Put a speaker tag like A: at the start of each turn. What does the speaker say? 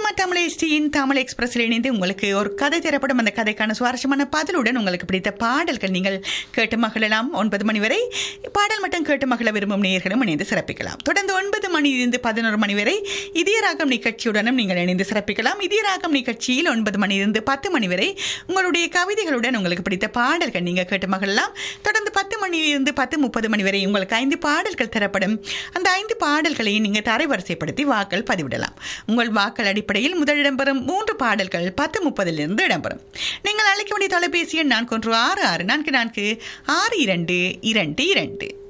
A: சிஎம்ஆ தமிழ் எஸ்டியின் தமிழ் எக்ஸ்பிரஸில் இணைந்து உங்களுக்கு ஒரு கதை தரப்படும் அந்த கதைக்கான சுவாரஸ்யமான பதிலுடன் உங்களுக்கு பிடித்த பாடல்கள் நீங்கள் கேட்டு மகிழலாம் ஒன்பது மணி வரை பாடல் மட்டும் கேட்டு மகிழ விரும்பும் நேயர்களும் இணைந்து சிறப்பிக்கலாம் தொடர்ந்து ஒன்பது மணியிலிருந்து பதினோரு மணி வரை இதய ராகம் நிகழ்ச்சியுடனும் நீங்கள் இணைந்து சிறப்பிக்கலாம் இதய ராகம் நிகழ்ச்சியில் ஒன்பது மணியிலிருந்து பத்து மணி வரை உங்களுடைய கவிதைகளுடன் உங்களுக்கு பிடித்த பாடல்கள் நீங்கள் கேட்டு மகிழலாம் தொடர்ந்து பத்து மணியிலிருந்து பத்து முப்பது மணி வரை உங்களுக்கு ஐந்து பாடல்கள் தரப்படும் அந்த ஐந்து பாடல்களையும் நீங்கள் தரைவரிசைப்படுத்தி வாக்கள் பதிவிடலாம் உங்கள் வாக்கள் அடிப்படையில் முதல் இடம்பெறும் மூன்று பாடல்கள் பத்து முப்பதிலிருந்து இடம்பெறும் நீங்கள் அழைக்க வேண்டிய தொலைபேசி எண் நான்கு ஒன்று ஆறு ஆறு நான்கு நான்கு ஆறு இரண்டு இரண்டு இரண்டு